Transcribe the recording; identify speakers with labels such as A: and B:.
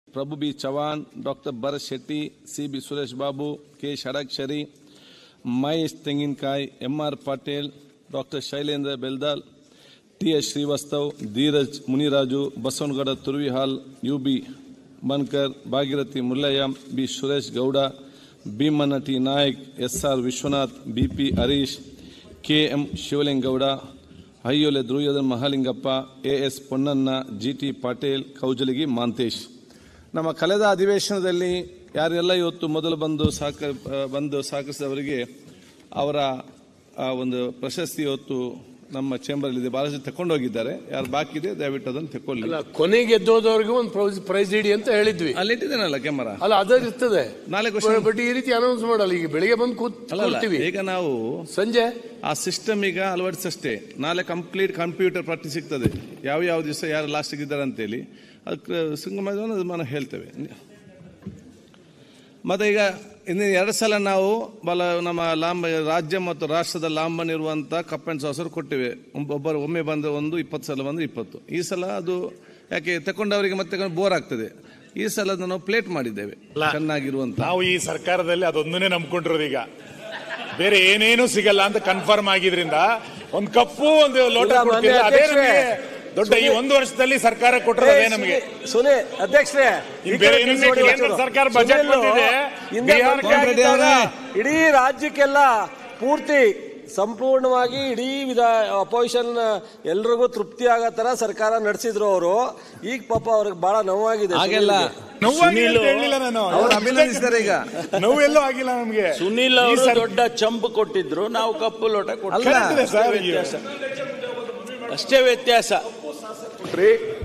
A: Prabhu B Chavan doctor Bharath Shetty C B Suresh Babu K Shadakshari Mahesh Tenginakai M R Patil doctor Shailendra Beldal T S Srivastav Dheeraj Muniraju Basavanagouda Turvihal U B Bankar Bhagirathi Mullaiah B Suresh Gowda Bheemanna T Naik S R Vishwanath B P Harish K M Shivalingegowda Aihole Duryodhan Mahalingappa A S Ponnanna G T Patil Koujalagi Mantesh ನಮ್ಮ ಕಳೆದ ಅಧಿವೇಶನದಲ್ಲಿ ಯಾರೆಲ್ಲ ಇವತ್ತು ಮೊದಲು ಬಂದು ಸಾಕ ಬಂದು ಸಾಕಿಸಿದವರಿಗೆ ಅವರ ಆ ಒಂದು ಪ್ರಶಸ್ತಿ ಇವತ್ತು ನಮ್ಮ ಚೇಂಬರ್ಲಿದೆ ಬಹಳಷ್ಟು ತಕೊಂಡು ಹೋಗಿದ್ದಾರೆ ಯಾರು ಬಾಕಿ ಇದೆ ದಯವಿಟ್ಟು ಅದನ್ನು ತಕೊಳ್ಳಿ
B: ಅಲ್ಲ ಕೊನೆಗೆ ಗೆದ್ದೋದವ್ರಿಗೆ ಒಂದು ಪ್ರೈಸ್ ಪ್ರೈಸ್ ಇಡಿ ಅಂತ ಹೇಳಿದ್ವಿ
A: ಅಲ್ಲಿಟ್ಟಿದ್ದೇನಲ್ಲ ಕ್ಯಾಮರಾ
B: ಅಲ್ಲ ಅದೇ ಇರ್ತದೆ
A: ನಾಳೆ question-
B: ಬಟ್ ಈ ರೀತಿ ಅನೌನ್ಸ್ ಮಾಡಲ್ಲ ಈಗ ಬೆಳಿಗ್ಗೆ ಬಂದು ಕೂತ್
A: ಅಲ್ಲ ಅಲ್ಲ,
B: ಕೂರ್ತೀವಿ
A: ಈಗ ನಾವು
B: ಸಂಜೆ
A: ಆ ಸಿಸ್ಟಮ್ ಈಗ ಅಳವಡಿಸಷ್ಟೇ ನಾಳೆ ಕಂಪ್ಲೀಟ್ ಕಂಪ್ಯೂಟರ್ ಪಟ್ಟಿ ಸಿಗ್ತದೆ ಯಾವ ಯಾವ ದಿವಸ ಯಾರು ಲಾಸ್ಟಿಗೆ ಇದ್ದಾರೆ ಅಂತೇಳಿ ಅದಕ್ಕೆ ಸಂಗಮವನ್ನು ಅದು ನಾವು ಹೇಳ್ತೇವೆ ಮತ್ತೆ ಈಗ ಇನ್ನು ಎರಡು ಸಲ ನಾವು ಬಲ ನಮ್ಮ ಲಾಂಬ ರಾಜ್ಯ ಮತ್ತು ರಾಷ್ಟ್ರದ ಲಾಂಬನ್ ಇರುವಂಥ ಕಪ್ ಅಂಡ್ ಸಾಸರ್ ಕೊಟ್ಟಿವೆ ಒಬ್ಬ- ಒಬ್ಬರು ಒಮ್ಮೆ ಬಂದು ಒಂದು ಇಪ್ಪತ್ತು ಸಲ ಬಂದು ಇಪ್ಪತ್ತು ಈ ಸಲ ಅದು ಯಾಕೆ ತಕೊಂಡವರಿಗೆ ಮತ್ತೆ ಬೋರ್ ಆಗ್ತದೆ ಈ ಸಲ ಅದನ್ನ ನಾವು ಪ್ಲೇಟ್ ಮಾಡಿದ್ದೇವೆ ಚೆನ್ನಾಗಿರುವಂತ
C: ನಾವು ಈ ಸರ್ಕಾರದಲ್ಲಿ ಅದೊಂದನ್ನೇ ನಂಬ್ಕೊಂಡಿರೋದು ಈಗ ಬೇರೆ ಏನೇನು ಸಿಗಲ್ಲ ಅಂತ ಕನ್ಫರ್ಮ್ ಆಗಿದ್ರಿಂದ ಒಂದ್ ಕಪ್ಪು ಒಂದು ಲೋಟ
D: ಇಲ್ಲ,
C: ಕೊಡ್ತಿಲ್ಲ
D: ಮಾನ್ಯ
C: ಅದೇ
D: ಅಧ್ಯಕ್ಷರೇ,
C: ನಮಗೆ ದೊಡ್ಡ ಈ ಒಂದು ವರ್ಷದಲ್ಲಿ ಸರ್ಕಾರ ಕೊಟ್ಟಿರೋದೇ ನಮಗೆ
D: ಸುನಿ ಅಧ್ಯಕ್ಷರೇ
C: ಇನ್ ಬೇರೆ ಏನು ಬೇಕು? ಕೇಂದ್ರ ಸರ್ಕಾರ ಬಜೆಟ್ ಬಂದಿದೆ. ಬಿಹಾರ
D: ಇಡೀ ರಾಜ್ಯಕ್ಕೆಲ್ಲ ಪೂರ್ತಿ ಸಂಪೂರ್ಣವಾಗಿ ಇಡೀ ವಿಧ ಅಪೋಸಿಷನ್ ಎಲ್ರಿಗೂ ತೃಪ್ತಿ ಆಗೋ ತರ ಸರ್ಕಾರ ನಡೆಸಿದ್ರು ಅವರು ಈಗ ಪಾಪ ಅವ್ರಿಗೆ ಬಹಳ ನೋವಾಗಿದೆ
A: ಹಾಗೆಲ್ಲ
C: ನೋವಾಗಿ ಅಂತ ಹೇಳಿಲ್ಲ ನಾನು
A: ಅವ್ರು ಅಭಿನಂದಿಸಿದ್ದಾರೆ ಈಗ
C: ನೋವೆಲ್ಲೂ ಆಗಿಲ್ಲ ನಮ್ಗೆ
E: ಸುನಿಲ್
C: ಈ
E: ಅವರು
C: ಸರ್-
E: ದೊಡ್ಡ ಚಂಪ್ ಕೊಟ್ಟಿದ್ರು ನಾವು ಕಪ್ಪು ಲೋಟ
A: ಅಲ್ಲ.
E: ಕೊಟ್ಟಿದ್ವಿ
C: ಕರೆಕ್ಟ್ ಇದೆ ಸರ್
E: ವ್ಯತ್ಯಾಸ ಅಷ್ಟೇ ವ್ಯತ್ಯಾಸ
B: ಕೊಟ್ರಿ